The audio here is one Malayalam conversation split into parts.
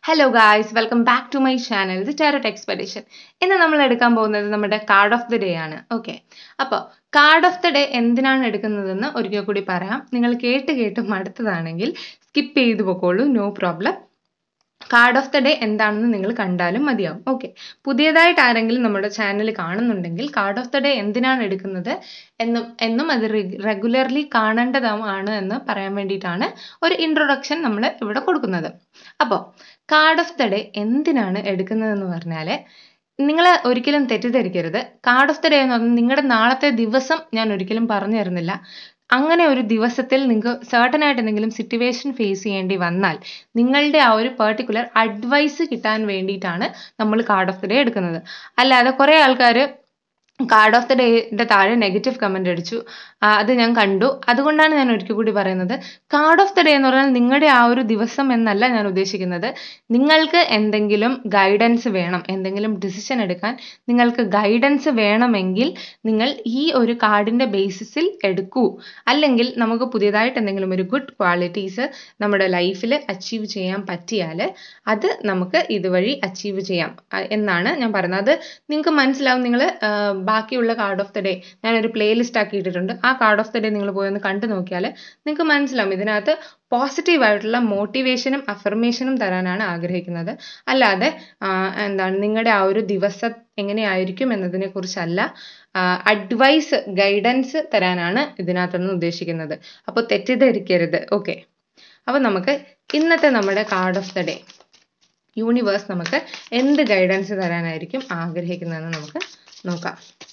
hello guys welcome back to my channel ഇത് ടാരോട്ട് എക്സ്പെഡിഷൻ ഇന്ന് നമ്മൾ എടുക്കാൻ പോകുന്നത് നമ്മുടെ കാർഡ് ഓഫ് ദി ഡേ ആണ് ഓക്കെ അപ്പോൾ കാർഡ് ഓഫ് ദി ഡേ എന്തിനാണ് എടുക്കുന്നതെന്ന് ഒരിക്കൽ കൂടി പറയാം നിങ്ങൾ കേട്ട് കേട്ട് മടുത്തതാണെങ്കിൽ സ്കിപ്പ് ചെയ്തു പോക്കോളൂ no problem card of the day എന്താണെന്ന് നിങ്ങൾ കണ്ടാലും മതിയാവും ഓക്കെ പുതിയതായിട്ട് ആരെങ്കിലും നമ്മുടെ ചാനൽ കാണുന്നുണ്ടെങ്കിൽ കാർഡ് ഓഫ് ദി ഡേ എന്തിനാണ് എടുക്കുന്നത് എന്നും എന്നും അത് റെഗുലർലി കാണേണ്ടതാണ് എന്ന് പറയാൻ വേണ്ടിയിട്ടാണ് ഒരു ഇൻട്രൊഡക്ഷൻ നമ്മൾ ഇവിടെ കൊടുക്കുന്നത് അപ്പോൾ കാർഡ് ഓഫ് ദി ഡേ എന്തിനാണ് എടുക്കുന്നതെന്ന് പറഞ്ഞാൽ നിങ്ങൾ ഒരിക്കലും തെറ്റിദ്ധരിക്കരുത് കാർഡ് ഓഫ് ദി ഡേ എന്ന് പറഞ്ഞാൽ നിങ്ങളുടെ നാളത്തെ ദിവസം ഞാൻ ഒരിക്കലും പറഞ്ഞു തരുന്നില്ല അങ്ങനെ ഒരു ദിവസത്തിൽ നിങ്ങൾക്ക് certain ആയിട്ട് എന്തെങ്കിലും സിറ്റുവേഷൻ ഫേസ് ചെയ്യേണ്ടി വന്നാൽ നിങ്ങളുടെ ആ ഒരു പെർട്ടിക്കുലർ അഡ്വൈസ് കിട്ടാൻ വേണ്ടിയിട്ടാണ് നമ്മൾ കാർഡ് ഓഫ് ദി ഡേ എടുക്കുന്നത് അല്ലാതെ കുറേ ആൾക്കാർ കാർഡ് ഓഫ് ദി ഡേയുടെ താഴെ നെഗറ്റീവ് കമന്റ് അടിച്ചു ആ, അത് ഞാൻ കണ്ടു അതുകൊണ്ടാണ് ഞാൻ ഒരിക്കൽ കൂടി പറയുന്നത് കാർഡ് ഓഫ് ദി ഡേ എന്ന് പറഞ്ഞാൽ നിങ്ങളുടെ ആ ഒരു ദിവസം എന്നല്ല ഞാൻ ഉദ്ദേശിക്കുന്നത് നിങ്ങൾക്ക് എന്തെങ്കിലും ഗൈഡൻസ് വേണം എന്തെങ്കിലും ഡിസിഷൻ എടുക്കാൻ നിങ്ങൾക്ക് ഗൈഡൻസ് വേണമെങ്കിൽ നിങ്ങൾ ഈ ഒരു കാർഡിന്റെ ബേസിസിൽ എടുക്കൂ അല്ലെങ്കിൽ നമുക്ക് പുതിയതായിട്ട് എന്തെങ്കിലും ഒരു ഗുഡ് ക്വാളിറ്റീസ് നമ്മുടെ ലൈഫിൽ അച്ചീവ് ചെയ്യാൻ പറ്റിയാൽ അത് നമുക്ക് ഇതുവഴി അച്ചീവ് ചെയ്യാം ആ, എന്നാണ് ഞാൻ പറയുന്നത് അത് നിങ്ങൾക്ക് മനസ്സിലാവും നിങ്ങൾ ബാക്കിയുള്ള കാർഡ് ഓഫ് ദി ഡേ ഞാനൊരു പ്ലേലിസ്റ്റ് ആക്കി ഇട്ടിട്ടുണ്ട് ആ കാർഡ് ഓഫ് ദി ഡേ നിങ്ങൾ പോയി ഒന്ന് കണ്ടു നോക്കിയാൽ നിങ്ങൾക്ക് മനസ്സിലാവും ഇതിനകത്ത് പോസിറ്റീവ് ആയിട്ടുള്ള മോട്ടിവേഷനും അഫർമേഷനും തരാനാണ് ആഗ്രഹിക്കുന്നത് അല്ലാതെ ആ, എന്താണ് നിങ്ങളുടെ ആ ഒരു ദിവസം എങ്ങനെയായിരിക്കും എന്നതിനെ കുറിച്ചല്ല അഡ്വൈസ് ഗൈഡൻസ് തരാനാണ് ഇതിനകത്തുനിന്ന് ഉദ്ദേശിക്കുന്നത് അപ്പോൾ തെറ്റിദ്ധരിക്കരുത് ഓക്കെ അപ്പോൾ നമുക്ക് ഇന്നത്തെ നമ്മുടെ card of the day universe നമുക്ക് എന്ത് ഗൈഡൻസ് തരാനായിരിക്കും ആഗ്രഹിക്കുന്നതെന്ന് നമുക്ക് നോക്കാം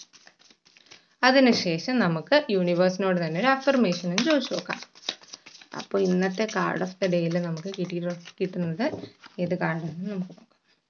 അതിനുശേഷം നമുക്ക് യൂണിവേഴ്സിനോട് തന്നെ ഒരു അഫർമേഷനും ചോദിച്ചു നോക്കാം അപ്പോൾ ഇന്നത്തെ കാർഡ് ഓഫ് ദി ഡേയിൽ നമുക്ക് കിട്ടി കിട്ടുന്നത് ഏത് കാർഡാണെന്ന് നമുക്ക് നോക്കാം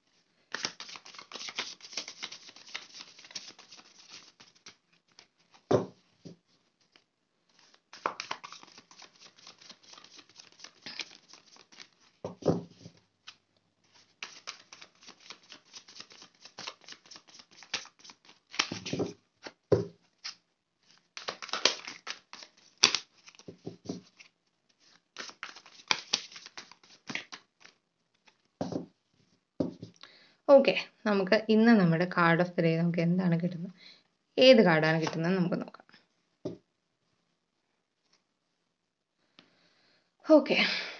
ഓക്കെ നമുക്ക് ഇന്ന് നമ്മുടെ കാർഡ് ഓഫ് ദി ഡേ നമുക്ക് എന്താണ് കിട്ടുന്നത് ഏത് കാർഡാണ് കിട്ടുന്നത് നമുക്ക് നോക്കാം ഓക്കെ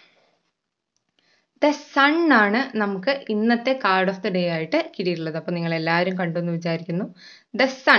ദ സൺ ആണ് നമുക്ക് ഇന്നത്തെ കാർഡ് ഓഫ് ദി ഡേ ആയിട്ട് കിട്ടിയിട്ടുള്ളത് അപ്പോൾ നിങ്ങൾ എല്ലാവരും കണ്ടു എന്ന് വിചാരിക്കുന്നു ദ സൺ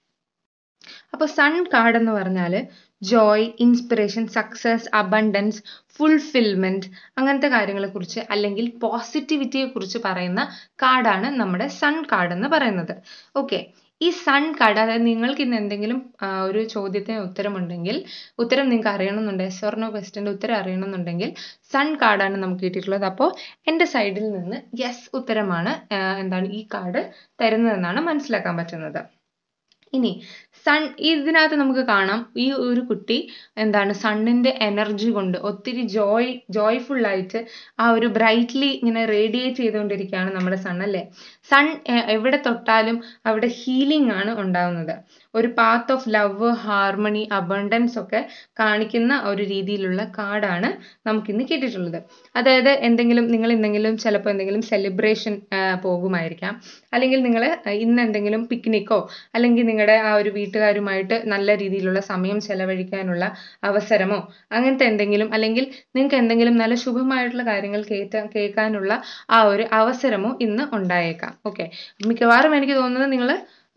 അപ്പോൾ സൺ കാർഡ് എന്ന് പറഞ്ഞാൽ joy inspiration success abundance fulfilment അങ്ങനത്തെ കാര്യങ്ങളെ കുറിച്ച് അല്ലെങ്കിൽ പോസിറ്റിവിറ്റിയെ കുറിച്ച് പറയുന്ന കാർഡാണ് നമ്മുടെ സൺ കാർഡ് എന്ന് പറയുന്നത് ഓക്കെ ഈ സൺ കാർഡ് അതായത് നിങ്ങൾക്ക് ഇന്ന് എന്തെങ്കിലും ആ, ഒരു ചോദ്യത്തിന് ഉത്തരമുണ്ടെങ്കിൽ ഉത്തരം നിങ്ങൾക്ക് അറിയണമെന്നുണ്ടെങ്കിൽ സ്വർണ്ണ ക്വസ്റ്റ്യൻ്റെ ഉത്തരം അറിയണമെന്നുണ്ടെങ്കിൽ സൺ കാർഡാണ് നമുക്ക് കിട്ടിയിട്ടുള്ളത് അപ്പോൾ എൻ്റെ സൈഡിൽ നിന്ന് യെസ് ഉത്തരമാണ് ആ, എന്താണ് ഈ കാർഡ് തരുന്നതെന്നാണ് മനസ്സിലാക്കാൻ പറ്റുന്നത് ഇനി സൺ ഇതിനകത്ത് നമുക്ക് കാണാം ഈ ഒരു കുട്ടി എന്താണ് സണ്ണിന്റെ എനർജി കൊണ്ട് ഒത്തിരി ജോയ് ജോയ്ഫുൾ ആയിട്ട് ആ ഒരു ബ്രൈറ്റ്ലി ഇങ്ങനെ റേഡിയേറ്റ് ചെയ്തുകൊണ്ടിരിക്കുകയാണ് നമ്മുടെ സൺ അല്ലേ സൺ എവിടെ തൊട്ടാലും അവിടെ ഹീലിംഗ് ആണ് ഉണ്ടാവുന്നത് ഒരു path of love harmony abundance ഒക്കെ കാണിക്കുന്ന ഒരു രീതിയിലുള്ള കാർഡാണ് നമുക്കിന്ന് കിട്ടിയിട്ടുള്ളത് അതായത് എന്തെങ്കിലും നിങ്ങൾ എന്തെങ്കിലും ചിലപ്പോൾ എന്തെങ്കിലും സെലിബ്രേഷൻ പോകുമായിരിക്കാം അല്ലെങ്കിൽ നിങ്ങൾ ഇന്ന് എന്തെങ്കിലും പിക്നിക്കോ അല്ലെങ്കിൽ നിങ്ങളുടെ ആ ഒരു വീട്ടുകാരുമായിട്ട് നല്ല രീതിയിലുള്ള സമയം ചെലവഴിക്കാനുള്ള അവസരമോ അങ്ങനത്തെ എന്തെങ്കിലും അല്ലെങ്കിൽ നിങ്ങൾക്ക് എന്തെങ്കിലും നല്ല ശുഭമായിട്ടുള്ള കാര്യങ്ങൾ കേറ്റ കേൾക്കാനുള്ള ആ ഒരു അവസരമോ ഇന്ന് ഉണ്ടായേക്കാം ഓക്കെ മിക്കവാറും എനിക്ക് തോന്നുന്നത് നിങ്ങൾ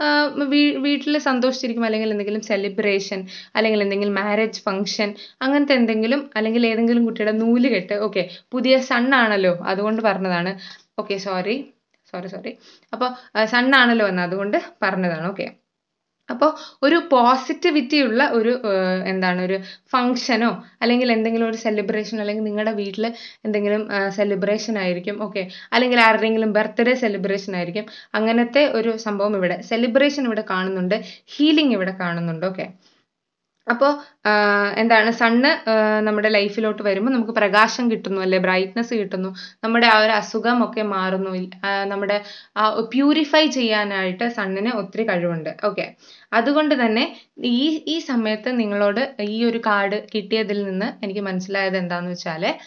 വീട്ടിൽ സന്തോഷിച്ചിരിക്കും അല്ലെങ്കിൽ എന്തെങ്കിലും സെലിബ്രേഷൻ അല്ലെങ്കിൽ എന്തെങ്കിലും മാരേജ് ഫംഗ്ഷൻ അങ്ങനത്തെ എന്തെങ്കിലും അല്ലെങ്കിൽ ഏതെങ്കിലും കുട്ടിയുടെ നൂലുകെട്ട് ഓക്കെ പുതിയ സണ്ണാണല്ലോ അതുകൊണ്ട് പറഞ്ഞതാണ് ഓക്കെ സോറി സോറി സോറി അപ്പോൾ സണ്ണാണല്ലോ എന്ന് അതുകൊണ്ട് പറഞ്ഞതാണ് ഓക്കെ അപ്പോൾ ഒരു പോസിറ്റിവിറ്റി ഉള്ള ഒരു ആ, എന്താണ് ഒരു ഫംഗ്ഷനോ അല്ലെങ്കിൽ എന്തെങ്കിലും ഒരു സെലിബ്രേഷൻ അല്ലെങ്കിൽ നിങ്ങളുടെ വീട്ടിൽ എന്തെങ്കിലും സെലിബ്രേഷൻ ആയിരിക്കും ഓക്കെ അല്ലെങ്കിൽ ആരുടെയെങ്കിലും ബർത്ത്ഡേ സെലിബ്രേഷൻ ആയിരിക്കും അങ്ങനത്തെ ഒരു സംഭവം ഇവിടെ സെലിബ്രേഷൻ ഇവിടെ കാണുന്നുണ്ട് ഹീലിംഗ് ഇവിടെ കാണുന്നുണ്ട് ഓക്കെ അപ്പോൾ എന്താണ് സണ്ണ് നമ്മുടെ ലൈഫിലോട്ട് വരുമ്പോൾ നമുക്ക് പ്രകാശം കിട്ടുന്നു അല്ലെ ബ്രൈറ്റ്നസ് കിട്ടുന്നു നമ്മുടെ ആ ഒരു അസുഖം ഒക്കെ മാറുന്നു ആ, നമ്മുടെ ആ പ്യൂരിഫൈ ചെയ്യാനായിട്ട് സണ്ണിന് ഒത്തിരി കഴിവുണ്ട് ഓക്കെ അതുകൊണ്ട് തന്നെ ഈ ഈ സമയത്ത് നിങ്ങളോട് ഈ ഒരു കാർഡ് കിട്ടിയതിൽ നിന്ന് എനിക്ക് മനസ്സിലായത് എന്താന്ന് വെച്ചാല്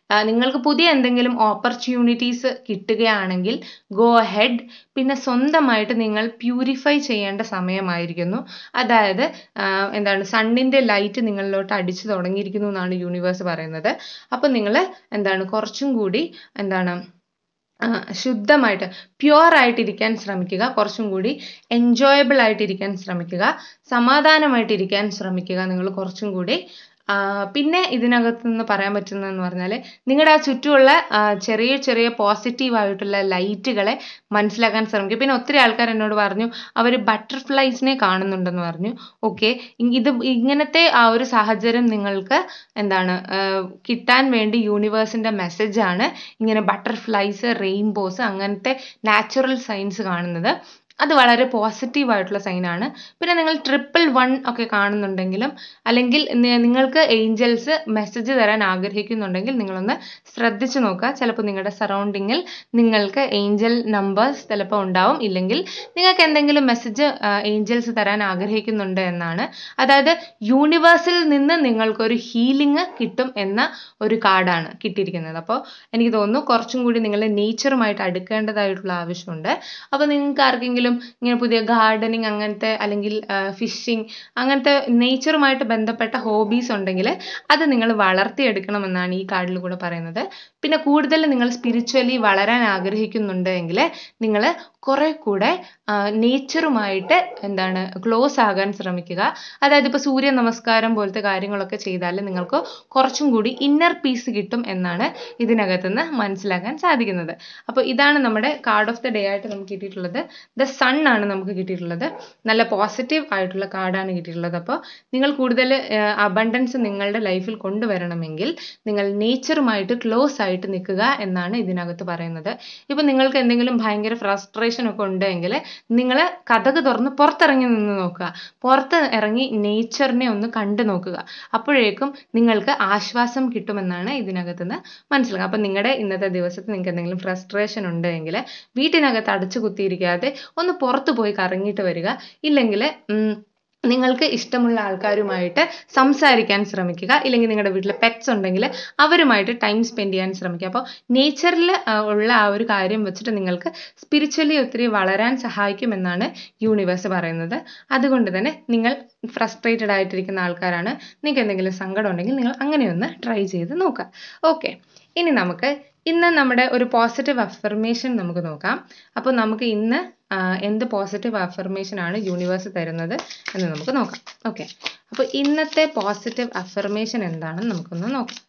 നിങ്ങൾക്ക് പുതിയ എന്തെങ്കിലും ഓപ്പർച്യൂണിറ്റീസ് കിട്ടുകയാണെങ്കിൽ ഗോ ഹെഡ് പിന്നെ സ്വന്തമായിട്ട് നിങ്ങൾ പ്യൂരിഫൈ ചെയ്യേണ്ട സമയമായിരിക്കുന്നു അതായത് ആ, എന്താണ് സണ്ണിന്റെ ലൈറ്റ് നിങ്ങളിലോട്ട് അടിച്ചു തുടങ്ങിയിരിക്കുന്നു എന്നാണ് യൂണിവേഴ്സ് പറയുന്നത് അപ്പം നിങ്ങൾ എന്താണ് കുറച്ചും കൂടി എന്താണ് ആ, ശുദ്ധമായിട്ട് പ്യുവർ ആയിട്ടിരിക്കാൻ ശ്രമിക്കുക കുറച്ചും കൂടി എൻജോയബിൾ ആയിട്ടിരിക്കാൻ ശ്രമിക്കുക സമാധാനമായിട്ടിരിക്കാൻ ശ്രമിക്കുക നിങ്ങൾ കുറച്ചും കൂടി ആ, പിന്നെ ഇതിനകത്ത് നിന്ന് പറയാൻ പറ്റുന്നതെന്ന് പറഞ്ഞാൽ നിങ്ങളുടെ ആ ചുറ്റുമുള്ള ആ, ചെറിയ ചെറിയ പോസിറ്റീവ് ആയിട്ടുള്ള ലൈറ്റുകളെ മനസ്സിലാക്കാൻ ശ്രമിക്കുക പിന്നെ ഒത്തിരി ആൾക്കാർ എന്നോട് പറഞ്ഞു അവർ ബട്ടർഫ്ലൈസിനെ കാണുന്നുണ്ടെന്ന് പറഞ്ഞു ഓക്കെ ഇത് ഇങ്ങനത്തെ ആ ഒരു സാഹചര്യം നിങ്ങൾക്ക് എന്താണ് ആ, കിട്ടാൻ വേണ്ടി യൂണിവേഴ്സിന്റെ മെസ്സേജ് ആണ് ഇങ്ങനെ ബട്ടർഫ്ലൈസ് റെയിൻബോസ് അങ്ങനത്തെ നാച്ചുറൽ സൈൻസ് കാണുന്നത് അത് വളരെ പോസിറ്റീവ് ആയിട്ടുള്ള സൈനാണ് പിന്നെ നിങ്ങൾ ട്രിപ്പിൾ വൺ ഒക്കെ കാണുന്നുണ്ടെങ്കിലും അല്ലെങ്കിൽ നി- നിങ്ങൾക്ക് ഏഞ്ചൽസ് മെസ്സേജ് തരാൻ ആഗ്രഹിക്കുന്നുണ്ടെങ്കിൽ നിങ്ങളൊന്ന് ശ്രദ്ധിച്ചു നോക്കുക ചിലപ്പോൾ നിങ്ങളുടെ സറൗണ്ടിങ്ങിൽ നിങ്ങൾക്ക് ഏഞ്ചൽ നമ്പേഴ്സ് ചിലപ്പോൾ ഉണ്ടാവും ഇല്ലെങ്കിൽ നിങ്ങൾക്ക് എന്തെങ്കിലും മെസ്സേജ് ഏഞ്ചൽസ് തരാൻ ആഗ്രഹിക്കുന്നുണ്ട് എന്നാണ് അതായത് യൂണിവേഴ്സിൽ നിന്ന് നിങ്ങൾക്കൊരു ഹീലിംഗ് കിട്ടും എന്ന ഒരു കാർഡാണ് കിട്ടിയിരിക്കുന്നത് അപ്പോൾ എനിക്ക് തോന്നുന്നു കുറച്ചും കൂടി നിങ്ങൾ നേച്ചറുമായിട്ട് അടുക്കേണ്ടതായിട്ടുള്ള ആവശ്യമുണ്ട് അപ്പോൾ നിങ്ങൾക്ക് ആർക്കെങ്കിലും ഇങ്ങനെ പുതിയ ഗാർഡനിങ് അങ്ങനത്തെ അല്ലെങ്കിൽ ഫിഷിംഗ് അങ്ങനത്തെ നേച്ചറുമായിട്ട് ബന്ധപ്പെട്ട ഹോബീസ് ഉണ്ടെങ്കിൽ അത് നിങ്ങൾ വളർത്തിയെടുക്കണമെന്നാണ് ഈ കാർഡിൽ കൂടെ പറയുന്നത് പിന്നെ കൂടുതൽ നിങ്ങൾ സ്പിരിച്വലി വളരാൻ ആഗ്രഹിക്കുന്നുണ്ട് എങ്കിൽ നിങ്ങൾ കുറെ കൂടെ നേച്ചറുമായിട്ട് എന്താണ് ക്ലോസ് ആകാൻ ശ്രമിക്കുക അതായത് ഇപ്പോൾ സൂര്യ നമസ്കാരം പോലത്തെ കാര്യങ്ങളൊക്കെ ചെയ്താൽ നിങ്ങൾക്ക് കുറച്ചും കൂടി ഇന്നർ പീസ് കിട്ടും എന്നാണ് ഇതിനകത്തുനിന്ന് മനസ്സിലാക്കാൻ സാധിക്കുന്നത് അപ്പോൾ ഇതാണ് നമ്മുടെ കാർഡ് ഓഫ് ദ ഡേ ആയിട്ട് നമുക്ക് കിട്ടിയിട്ടുള്ളത് ദ സൺ ആണ് നമുക്ക് കിട്ടിയിട്ടുള്ളത് നല്ല പോസിറ്റീവ് ആയിട്ടുള്ള കാർഡാണ് കിട്ടിയിട്ടുള്ളത് അപ്പോൾ നിങ്ങൾ കൂടുതൽ അബണ്ടൻസ് നിങ്ങളുടെ ലൈഫിൽ കൊണ്ടുവരണമെങ്കിൽ നിങ്ങൾ നേച്ചറുമായിട്ട് ക്ലോസ് ആയിട്ട് നിൽക്കുക എന്നാണ് ഇതിനകത്ത് പറയുന്നത് ഇപ്പം നിങ്ങൾക്ക് എന്തെങ്കിലും ഭയങ്കര ഫ്രസ്ട്രേഷൻ ഒക്കെ ഉണ്ടെങ്കിൽ നിങ്ങൾ കഥക് തുറന്ന് പുറത്തിറങ്ങി നിന്ന് നോക്കുക പുറത്ത് ഇറങ്ങി നേച്ചറിനെ ഒന്ന് കണ്ടു നോക്കുക അപ്പോഴേക്കും നിങ്ങൾക്ക് ആശ്വാസം കിട്ടുമെന്നാണ് ഇതിനകത്തുനിന്ന് മനസ്സിലാക്കുക അപ്പം നിങ്ങളുടെ ഇന്നത്തെ ദിവസത്തിൽ നിങ്ങൾക്ക് എന്തെങ്കിലും ഫ്രസ്ട്രേഷൻ ഉണ്ടെങ്കിൽ വീട്ടിനകത്ത് അടച്ചു കുത്തിയിരിക്കാതെ ഒന്ന് പുറത്തു പോയി കറങ്ങിയിട്ട് വരിക ഇല്ലെങ്കിൽ നിങ്ങൾക്ക് ഇഷ്ടമുള്ള ആൾക്കാരുമായിട്ട് സംസാരിക്കാൻ ശ്രമിക്കുക ഇല്ലെങ്കിൽ നിങ്ങളുടെ വീട്ടിൽ പെറ്റ്സ് ഉണ്ടെങ്കിൽ അവരുമായിട്ട് ടൈം സ്പെൻഡ് ചെയ്യാൻ ശ്രമിക്കുക അപ്പോൾ നേച്ചറിൽ ഉള്ള ആ ഒരു കാര്യം വെച്ചിട്ട് നിങ്ങൾക്ക് സ്പിരിച്വലി ഒത്തിരി വളരാൻ സഹായിക്കുമെന്നാണ് യൂണിവേഴ്സ് പറയുന്നത് അതുകൊണ്ട് തന്നെ നിങ്ങൾ ഫ്രസ്ട്രേറ്റഡ് ആയിട്ടിരിക്കുന്ന ആൾക്കാരാണ് നിങ്ങൾക്ക് എന്തെങ്കിലും സങ്കടം ഉണ്ടെങ്കിൽ നിങ്ങൾ അങ്ങനെയൊന്ന് ട്രൈ ചെയ്ത് നോക്കുക ഓക്കെ ഇനി നമുക്ക് ഇന്ന് നമ്മുടെ ഒരു പോസിറ്റീവ് അഫർമേഷൻ നമുക്ക് നോക്കാം അപ്പോൾ നമുക്ക് ഇന്ന് ആ, എന്ത് പോസിറ്റീവ് അഫർമേഷൻ ആണ് യൂണിവേഴ്സ് തരുന്നത് എന്ന് നമുക്ക് നോക്കാം ഓക്കെ അപ്പോൾ ഇന്നത്തെ പോസിറ്റീവ് അഫർമേഷൻ എന്താണെന്ന് നമുക്കൊന്ന് നോക്കാം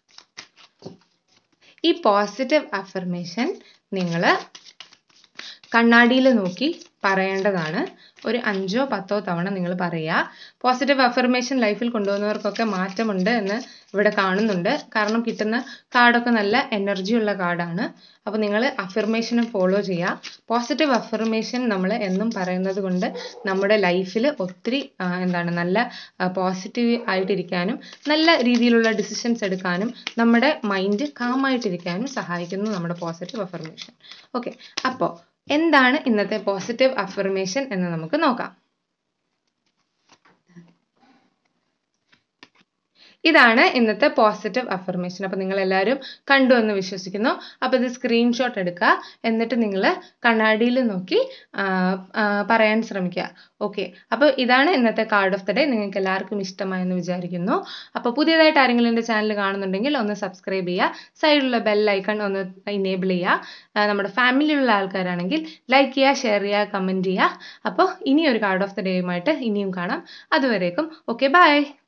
ഈ പോസിറ്റീവ് അഫർമേഷൻ നിങ്ങൾ കണ്ണാടിയിൽ നോക്കി പറയേണ്ടതാണ് ഒരു അഞ്ചോ പത്തോ തവണ നിങ്ങൾ പറയുക പോസിറ്റീവ് അഫർമേഷൻ ലൈഫിൽ കൊണ്ടുവന്നവർക്കൊക്കെ മാറ്റമുണ്ട് എന്ന് ഇവിടെ കാണുന്നുണ്ട് കാരണം കിട്ടുന്ന കാർഡൊക്കെ നല്ല എനർജി ഉള്ള കാർഡാണ് അപ്പോൾ നിങ്ങൾ അഫർമേഷനെ ഫോളോ ചെയ്യുക പോസിറ്റീവ് അഫർമേഷൻ നമ്മൾ എന്നും പറയുന്നത് കൊണ്ട് നമ്മുടെ ലൈഫിൽ ഒത്തിരി ആ, എന്താണ് നല്ല പോസിറ്റീവ് ആയിട്ടിരിക്കാനും നല്ല രീതിയിലുള്ള ഡിസിഷൻസ് എടുക്കാനും നമ്മുടെ മൈൻഡ് കാമായിട്ടിരിക്കാനും സഹായിക്കുന്നു നമ്മുടെ പോസിറ്റീവ് അഫർമേഷൻ ഓക്കെ അപ്പോൾ എന്താണ് ഇന്നത്തെ പോസിറ്റീവ് അഫർമേഷൻ എന്ന് നമുക്ക് നോക്കാം ഇതാണ് ഇന്നത്തെ പോസിറ്റീവ് അഫർമേഷൻ അപ്പോൾ നിങ്ങൾ എല്ലാവരും കണ്ടു എന്ന് വിശ്വസിക്കുന്നു അപ്പോൾ ഇത് സ്ക്രീൻഷോട്ട് എടുക്കുക എന്നിട്ട് നിങ്ങൾ കണ്ണാടിയിൽ നോക്കി ആ, ആ, പറയാൻ ശ്രമിക്കുക ഓക്കെ അപ്പോൾ ഇതാണ് ഇന്നത്തെ കാർഡ് ഓഫ് ദ ഡേ നിങ്ങൾക്ക് എല്ലാവർക്കും ഇഷ്ടമായെന്ന് വിചാരിക്കുന്നു അപ്പോൾ പുതിയതായിട്ട് ആരെങ്കിലും എൻ്റെ ചാനൽ കാണുന്നുണ്ടെങ്കിൽ ഒന്ന് സബ്സ്ക്രൈബ് ചെയ്യുക സൈഡിലുള്ള ബെൽ ഐക്കൺ ഒന്ന് ഇനേബിൾ ചെയ്യുക ആ, നമ്മുടെ ഫാമിലിയിലുള്ള ആൾക്കാരാണെങ്കിൽ ലൈക്ക് ചെയ്യുക ഷെയർ ചെയ്യുക കമൻറ്റ് ചെയ്യുക അപ്പോൾ ഇനി ഒരു കാർഡ് ഓഫ് ദ ഡേയുമായിട്ട് ഇനിയും കാണാം അതുവരേക്കും ഓക്കെ ബൈ